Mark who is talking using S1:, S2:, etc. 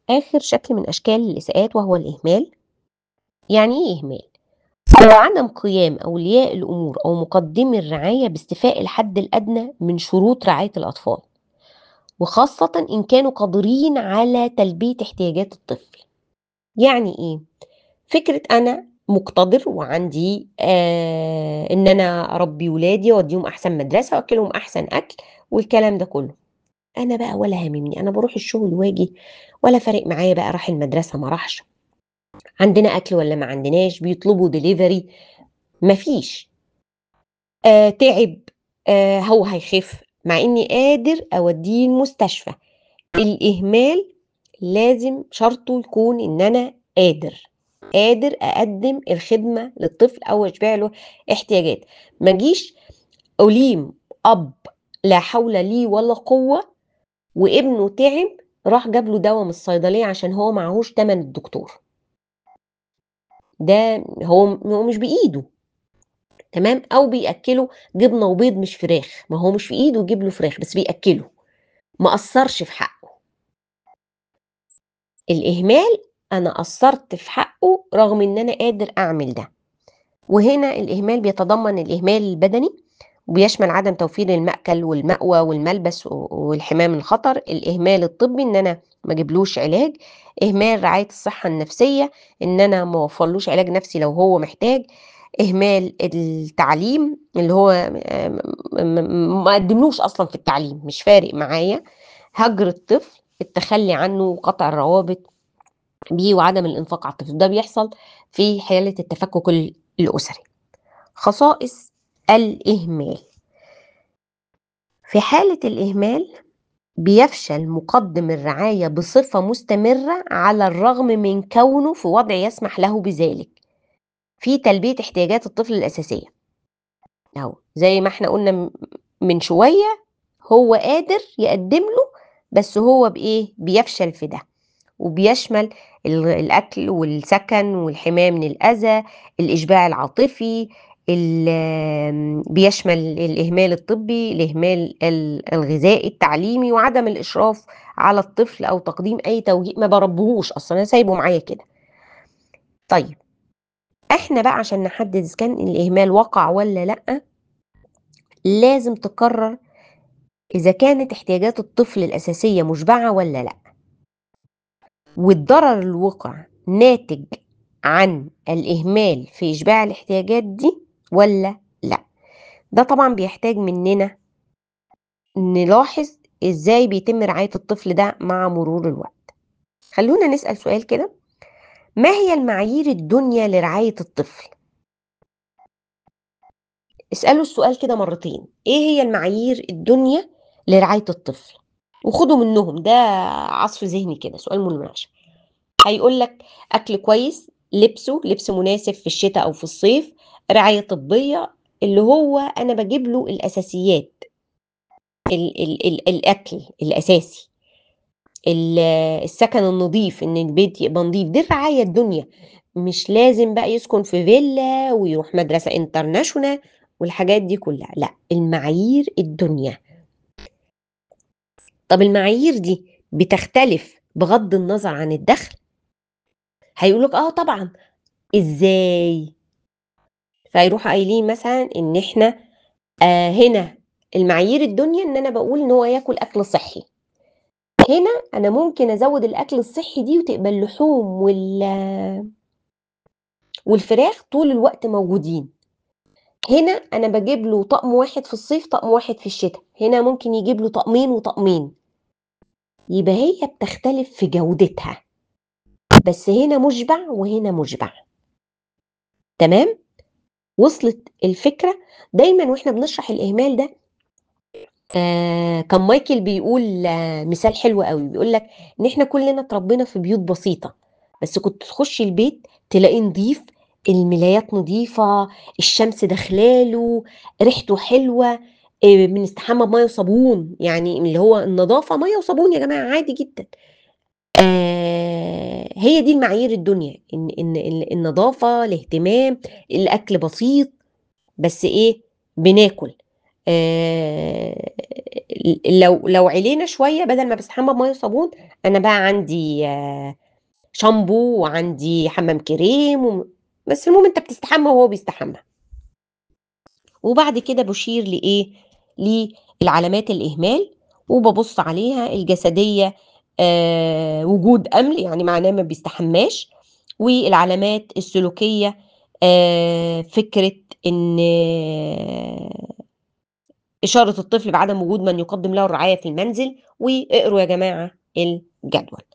S1: آخر شكل من أشكال الإساءات وهو الإهمال يعني إيه إهمال؟ هو عدم قيام أولياء الأمور أو مقدمي الرعاية باستيفاء الحد الأدنى من شروط رعاية الأطفال وخاصة إن كانوا قادرين على تلبية احتياجات الطفل يعني إيه؟ فكرة أنا مقتدر وعندي آه إن أنا أربي ولادي وأديهم أحسن مدرسة وأكلهم أحسن أكل والكلام ده كله أنا بقى ولا هاممني أنا بروح الشغل واجي ولا فارق معايا بقى راح المدرسة ما راحش عندنا أكل ولا ما عندناش بيطلبوا ديليفري مفيش آه تعب آه هو هيخف مع إني قادر أوديه المستشفى الإهمال لازم شرطه يكون إن أنا قادر قادر أقدم الخدمة للطفل أو أشبع له احتياجات ما جيش أليم أب لا حول لي ولا قوة وابنه تعب راح جاب له دواء من الصيدلية عشان هو معهوش تمن الدكتور ده هو هو مش بإيده تمام أو بيأكله جبنة وبيض مش فراخ ما هو مش في إيده يجيب له فراخ بس بيأكله ما قصرش في حقه الإهمال أنا قصرت في حقه رغم إن أنا قادر أعمل ده وهنا الإهمال بيتضمن الإهمال البدني وبيشمل عدم توفير المأكل والمأوى والملبس والحماية من الخطر الإهمال الطبي إن أنا ما اجيبلوش علاج إهمال رعاية الصحة النفسية إن أنا ما اوفرلوش علاج نفسي لو هو محتاج إهمال التعليم اللي هو ما قدملوش أصلا في التعليم مش فارق معايا هجر الطفل التخلي عنه وقطع الروابط بيه وعدم الإنفاق على الطفل ده بيحصل في حالة التفكك الأسري خصائص الإهمال في حالة الإهمال بيفشل مقدم الرعاية بصفة مستمرة على الرغم من كونه في وضع يسمح له بذلك في تلبية احتياجات الطفل الأساسية أهو زي ما احنا قلنا من شوية هو قادر يقدم له بس هو بإيه بيفشل في ده وبيشمل الأكل والسكن والحماية من الأذى الإشباع العاطفي بيشمل الإهمال الطبي الإهمال الغذائي التعليمي وعدم الإشراف على الطفل أو تقديم أي توجيه ما بربهوش أصلا أنا سايبه معايا كده طيب احنا بقى عشان نحدد إذا كان الإهمال وقع ولا لأ لازم تقرر إذا كانت احتياجات الطفل الأساسية مشبعة ولا لأ والضرر الوقع ناتج عن الإهمال في إشباع الاحتياجات دي ولا لا ده طبعا بيحتاج مننا نلاحظ ازاي بيتم رعاية الطفل ده مع مرور الوقت خلونا نسأل سؤال كده ما هي المعايير الدنيا لرعاية الطفل اسألوا السؤال كده مرتين ايه هي المعايير الدنيا لرعاية الطفل وخدوا منهم ده عصف ذهني كده سؤال مناقشة هيقول لك اكل كويس لبسه لبس مناسب في الشتاء او في الصيف رعاية طبية اللي هو أنا بجيب له الأساسيات ال ال ال الأكل الأساسي السكن النظيف إن البيت يبقى نظيف دي الرعاية الدنيا مش لازم بقى يسكن في فيلا ويروح مدرسة انترناشونال والحاجات دي كلها لا المعايير الدنيا طب المعايير دي بتختلف بغض النظر عن الدخل هيقولك اه طبعا ازاي فيروحوا قايلين مثلا ان احنا آه هنا المعايير الدنيا ان انا بقول ان هو ياكل اكل صحي هنا انا ممكن ازود الاكل الصحي دي وتبقى اللحوم وال والفراخ طول الوقت موجودين هنا انا بجيب له طقم واحد في الصيف طقم واحد في الشتاء هنا ممكن يجيب له طقمين وطقمين يبقى هي بتختلف في جودتها بس هنا مشبع وهنا مشبع تمام وصلت الفكرة دايما واحنا بنشرح الإهمال ده آه كان مايكل بيقول آه مثال حلو قوي بيقول لك ان احنا كلنا اتربينا في بيوت بسيطة بس كنت تخشي البيت تلاقيه نظيف الملايات نظيفة الشمس داخلاله ريحته حلوة آه بنستحمى بمية وصابون يعني اللي هو النظافة مية وصابون يا جماعة عادي جدا آه هي دي المعايير الدنيا ان ان النظافه الاهتمام الاكل بسيط بس ايه بناكل آآ لو لو علينا شوية بدل ما باستحمى بمَيّة وصابون، أنا بقى عندي شامبو وعندي حمام كريم و بس المهم أنت بتستحمى وهو بيستحمى. وبعد كده باشير لإيه، للعلامات الإهمال وبابُص عليها الجسدية آآ وجود أمل، يعني معناه ما بيستحماش، والعلامات السلوكية آآ فكرة إن إشارة الطفل بعدم وجود من يقدّم له الرعاية في المنزل، واقروا يا جماعة الجدول.